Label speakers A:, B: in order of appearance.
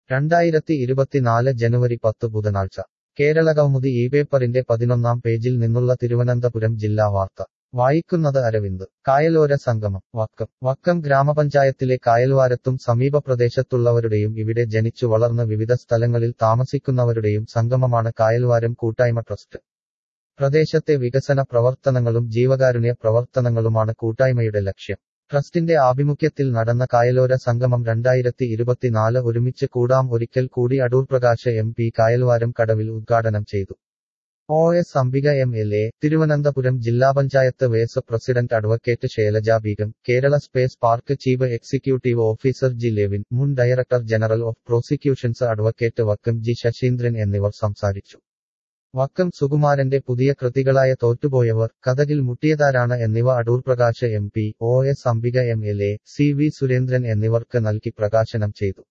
A: രണ്ടായിരത്തി ഇരുപത്തിനാല് ജനുവരി പത്ത് ബുധനാഴ്ച കേരളകൗമുദി ഈ പേപ്പറിന്റെ പതിനൊന്നാം പേജിൽ നിന്നുള്ള തിരുവനന്തപുരം ജില്ലാ വാർത്ത വായിക്കുന്നത് അരവിന്ദ് കായലോര സംഗമം വക്കം വക്കം ഗ്രാമപഞ്ചായത്തിലെ കായൽവാരത്തും സമീപ പ്രദേശത്തുള്ളവരുടെയും ഇവിടെ ജനിച്ചു വളർന്ന് വിവിധ സ്ഥലങ്ങളിൽ താമസിക്കുന്നവരുടെയും സംഗമമാണ് കായൽവാരം കൂട്ടായ്മ ട്രസ്റ്റ് പ്രദേശത്തെ വികസന പ്രവർത്തനങ്ങളും ജീവകാരുണ്യ പ്രവർത്തനങ്ങളുമാണ് കൂട്ടായ്മയുടെ ലക്ഷ്യം ട്രസ്റ്റിന്റെ ആഭിമുഖ്യത്തിൽ നടന്ന കായലോര സംഗമം രണ്ടായിരത്തി ഇരുപത്തിനാല് ഒരുമിച്ച് കൂടാം ഒരിക്കൽ കൂടി അടൂർ പ്രകാശ് എം പി കായൽവാരം കടവിൽ ഉദ്ഘാടനം ചെയ്തു O S Ambika M L A Thiruvananthapuram ജില്ലാ panchayat vice president advocate Shailaja Beegum Kerala space park chief executive officer G Levin മുൻ director general of prosecutions advocate Vakkom G Sasheendran എന്നിവർ സംസാരിച്ചു വക്കം സുകുമാരന്റെ പുതിയ കൃതികളായ തോറ്റുപോയവർ കഥകിൽ മുട്ടിയതാരാണ് എന്നിവ Adoor Prakash M P O S Ambika M L A C V Surendran എന്നിവർക്ക് നൽകി പ്രകാശനം ചെയ്തു